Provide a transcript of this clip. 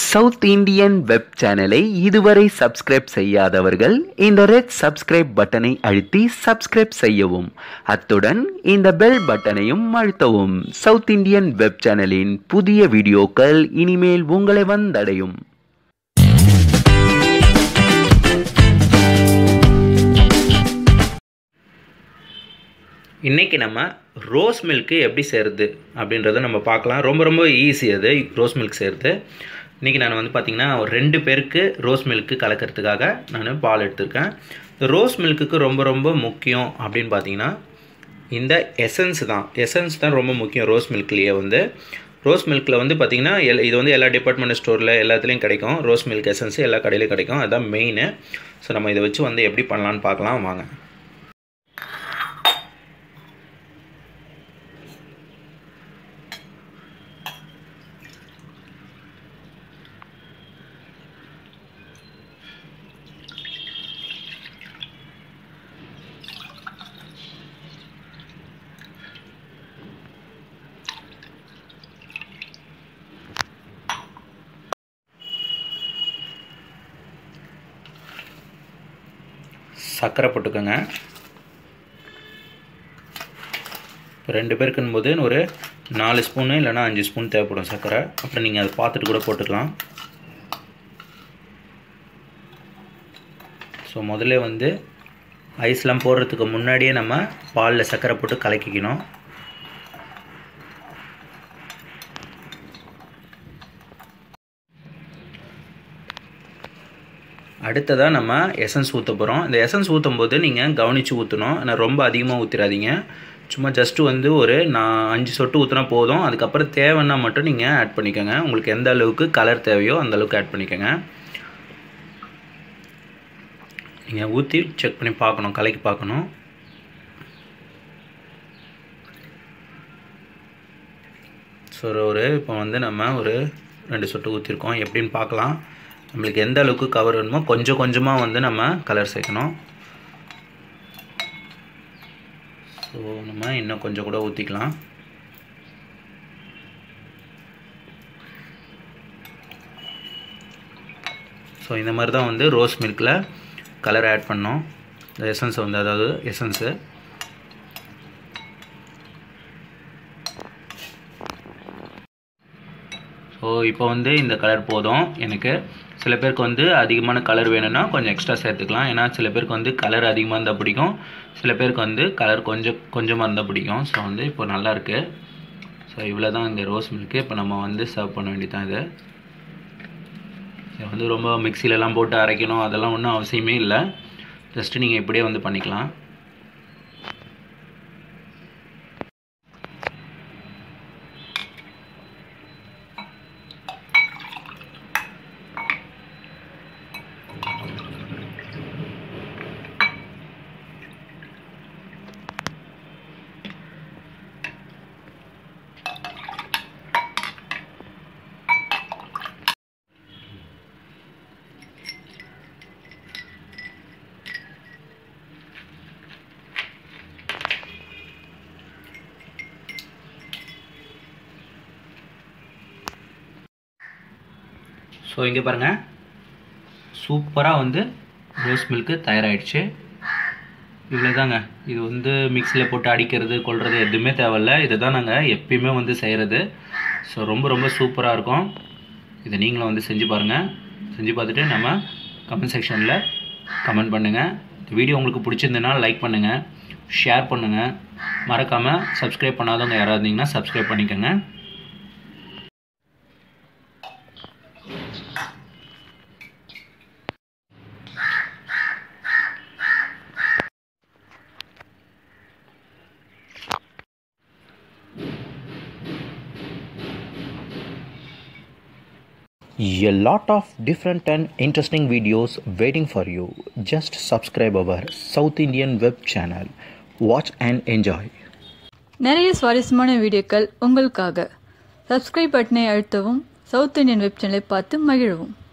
South Indian web சேனலை இதுவரை subscribe செய்யாதவர்கள் இந்த ரெட் சப்ஸ்கிரைப் பட்டனை அழுத்தி சப்ஸ்கிரைப் செய்யவும் அத்துடன் இந்த பெல் பட்டனையும் அழுத்தவும் சவுத் இந்தியன் வெப் சேனலின் புதிய வீடியோக்கள் இனிமேல் உங்களை வந்தடையும் இன்றைக்கி நம்ம ரோஸ் மில்க்கு எப்படி செய்கிறது அப்படின்றத நம்ம பார்க்கலாம் ரொம்ப ரொம்ப ஈஸி அது ரோஸ் மில்க் செய்கிறது இன்றைக்கி நான் வந்து பார்த்திங்கன்னா ஒரு ரெண்டு பேருக்கு ரோஸ் மில்க்கு கலக்கிறதுக்காக நான் பால் எடுத்திருக்கேன் இந்த ரோஸ் மில்க்குக்கு ரொம்ப ரொம்ப முக்கியம் அப்படின்னு பார்த்தீங்கன்னா இந்த எசன்ஸ் தான் எசன்ஸ் தான் ரொம்ப முக்கியம் ரோஸ் மில்க்லேயே வந்து ரோஸ் மில்கில் வந்து பார்த்திங்கன்னா எல் இது வந்து எல்லா டிபார்ட்மெண்ட் ஸ்டோரில் எல்லாத்துலேயும் கிடைக்கும் ரோஸ் மில்க் எசன்ஸ் எல்லா கடையிலையும் கிடைக்கும் அதுதான் மெயின் ஸோ நம்ம இதை வச்சு வந்து எப்படி பண்ணலான்னு பார்க்கலாம் வாங்க சர்க்கரை போட்டுக்கோங்க இப்போ ரெண்டு பேருக்குன்னு போது ஒரு நாலு ஸ்பூனு இல்லைனா அஞ்சு ஸ்பூன் தேவைப்படும் சர்க்கரை அப்புறம் நீங்கள் அதை பார்த்துட்டு கூட போட்டுக்கலாம் ஸோ முதல்ல வந்து ஐஸ்லாம் போடுறதுக்கு முன்னாடியே நம்ம பாலில் சர்க்கரை போட்டு கலக்கிக்கணும் அடுத்ததாக நம்ம எசன்ஸ் ஊற்ற போகிறோம் இந்த எசன்ஸ் ஊற்றும் போது நீங்கள் கவனித்து ஊற்றணும் ஆனால் ரொம்ப அதிகமாக ஊற்றிடாதீங்க சும்மா ஜஸ்ட்டு வந்து ஒரு நான் அஞ்சு சொட்டு ஊற்றினா போதும் அதுக்கப்புறம் தேவைன்னா மட்டும் நீங்கள் ஆட் பண்ணிக்கோங்க உங்களுக்கு எந்த அளவுக்கு கலர் தேவையோ அந்த அளவுக்கு ஆட் பண்ணிக்கோங்க நீங்கள் ஊற்றி செக் பண்ணி பார்க்கணும் கலக்கி பார்க்கணும் ஸோ ஒரு இப்போ வந்து நம்ம ஒரு ரெண்டு சொட்டு ஊற்றிருக்கோம் எப்படின்னு பார்க்கலாம் நம்மளுக்கு எந்த அளவுக்கு கவர் வேணுமோ கொஞ்சம் கொஞ்சமாக வந்து நம்ம கலர் சேர்க்கணும் ஸோ நம்ம இன்னும் கொஞ்சம் கூட ஊற்றிக்கலாம் ஸோ இந்த மாதிரி தான் வந்து ரோஸ் மில்கில் கலர் ஆட் பண்ணோம் இந்த எசன்ஸ் வந்து அதாவது எசன்ஸு ஸோ இப்போ வந்து இந்த கலர் போதும் எனக்கு சில பேருக்கு வந்து அதிகமான கலர் வேணும்னா கொஞ்சம் எக்ஸ்ட்ரா சேர்த்துக்கலாம் ஏன்னா சில பேருக்கு வந்து கலர் அதிகமாக இருந்தால் பிடிக்கும் சில பேருக்கு வந்து கலர் கொஞ்சம் கொஞ்சமாக இருந்தால் பிடிக்கும் ஸோ வந்து இப்போ நல்லாயிருக்கு ஸோ இவ்வளோ தான் இந்த ரோஸ் மில்க்கு இப்போ நம்ம வந்து சர்வ் பண்ண வேண்டியதான் இது இது வந்து ரொம்ப மிக்சிலெலாம் போட்டு அரைக்கணும் அதெல்லாம் ஒன்றும் அவசியமே இல்லை ஜஸ்ட்டு நீங்கள் இப்படியே வந்து பண்ணிக்கலாம் ஸோ இங்கே பாருங்கள் சூப்பராக வந்து ரோஸ் மில்க்கு தயாராகிடுச்சு இவ்வளோ தாங்க இது வந்து மிக்சியில் போட்டு அடிக்கிறது கொள்வது எதுவுமே தேவையில்ல இதை தான் நாங்கள் எப்பயுமே வந்து செய்கிறது ஸோ ரொம்ப ரொம்ப சூப்பராக இருக்கும் இதை நீங்களும் வந்து செஞ்சு பாருங்கள் செஞ்சு பார்த்துட்டு நம்ம கமெண்ட் செக்ஷனில் கமெண்ட் பண்ணுங்கள் இந்த வீடியோ உங்களுக்கு பிடிச்சிருந்ததுன்னா லைக் பண்ணுங்கள் ஷேர் பண்ணுங்கள் மறக்காமல் சப்ஸ்கிரைப் பண்ணாதவங்க யாராவது இருந்தீங்கன்னா சப்ஸ்கிரைப் பண்ணிக்கோங்க A lot of different and interesting videos waiting for you. Just subscribe our South Indian web channel. Watch and enjoy. நிறைய சுவாரஸ்யமான வீடியோக்கள் உங்களுக்காக சப்ஸ்கிரைப் பட்டனை அழுத்தவும் சவுத் இந்தியன் வெப் சேனலை பார்த்து மகிழவும்